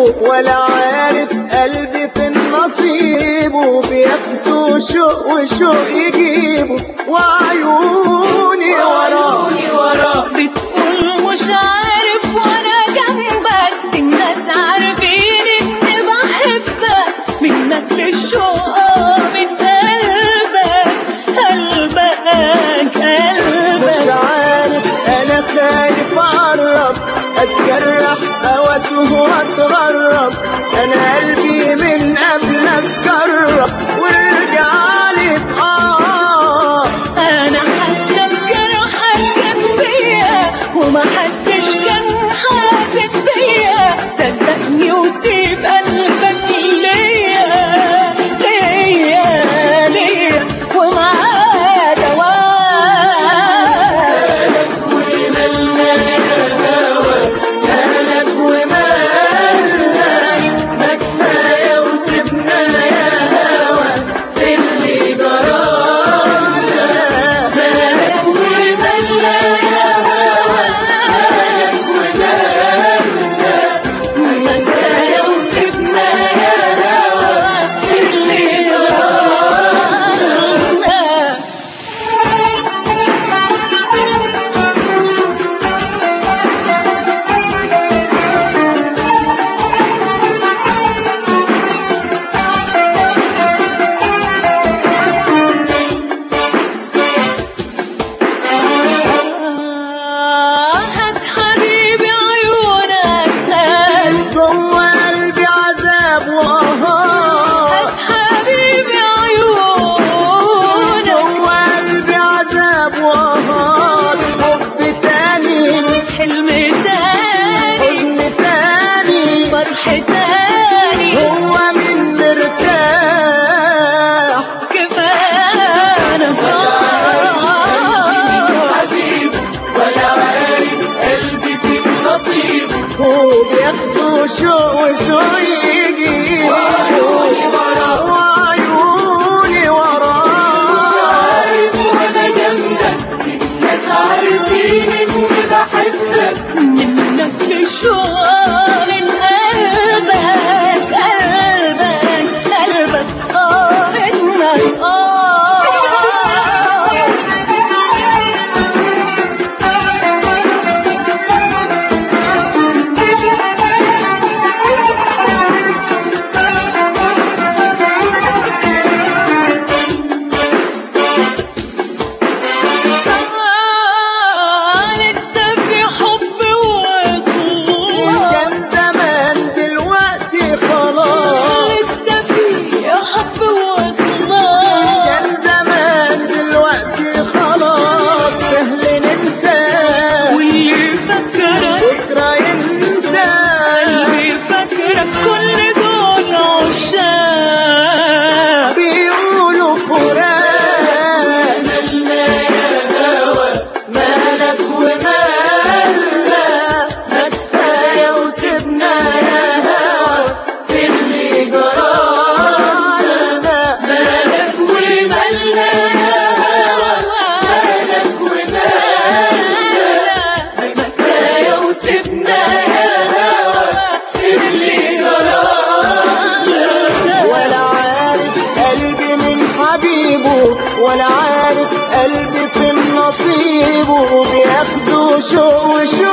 ولا عارف قلبي في النصيب بياخدوا شوق وشوق يجيبوا وعيوني وراه بتقول مش عارف وانا جنبك الناس عارفين اني بحبك منك للشوق من قلبك قلبك مش قلبك عارف انا خايف اقرب اتجرح او اتوه واتغرب انا قلبي من قبلك جرب وارجع لي بآه انا حاسه بجرحك كان فيا وما حدش كان حاسس بيا صدقني وسيب قلبك ليا ليا ليا ومعاه دواء مالك ومالنا ما كفايه وسيبنا يا هوا اللي جرانا مالك ومالنا يا هوا مالك ومالنا ما كفاية وسيبنا يا هوا اللي جرانا هات حبيبي عيونك هات جوه قلبي عذاب وقهار حبيبي عيونك جوه قلبي عذاب وقهار حب تاني حلم تاني حزن تاني فرح تاني هو من مرتاح كفاية أنا هو بياخدوا شوق وشوق يجي وعيوني وراه منك للشوق من قلبك قلبك قلبك اه منك آه لسه في حب وخلاص كان زمان دلوقتي خلاص لسه في حب وخلاص كان زمان دلوقتي خلاص سهل ننساه واللي فكرك بكرة ينسى اللي فكرك كل دول عشاق بيقولوا فلان مالك ومالنا ما كفاية وسيبنا يا هوا في اللي جرانا مالك ومالنا يا هوا مالك ومالنا كفاية وسيبنا يا هوا اللي جرانا ولا عارف قلبي من حبيبه ولا عارف قلبي في النصيب بياخدوا شوق وشوق